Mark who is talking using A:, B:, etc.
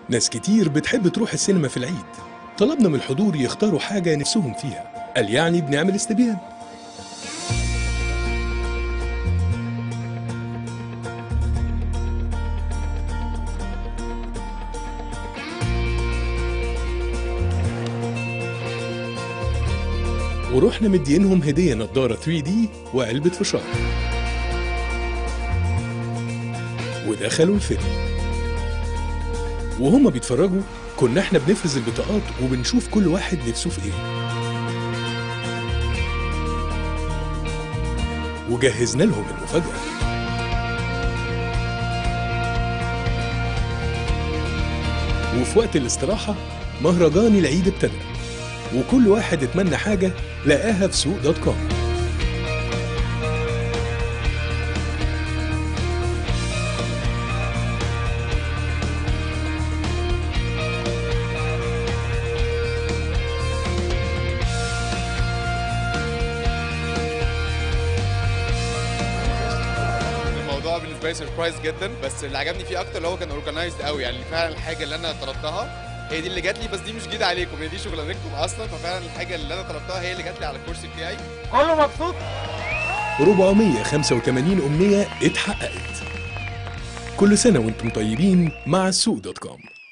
A: ناس كتير بتحب تروح السينما في العيد طلبنا من الحضور يختاروا حاجة نفسهم فيها قال يعني بنعمل استبيان ورحنا مدينهم هدية نضارة 3D وعلبة فشار ودخلوا الفيلم وهما بيتفرجوا كنا احنا بنفرز البطاقات وبنشوف كل واحد نفسه في ايه وجهزنا لهم المفاجأة وفي وقت الاستراحة مهرجان العيد ابتدى وكل واحد اتمنى حاجة لقاها في سوق دوت كوم
B: الموضوع بالنسبه لي سربرايز جدا بس اللي عجبني فيه اكتر اللي هو كان اورجنايزد قوي يعني فعلا الحاجه اللي انا طلبتها هي دي اللي جات لي بس دي مش جديده عليكم هي دي شغلانتكم اصلا ففعلا الحاجه اللي انا طلبتها هي اللي جات لي على الكرسي بتاعي
C: كله مبسوط
A: 485 أمنية اتحققت كل سنة وانتم طيبين مع السوق دوت كوم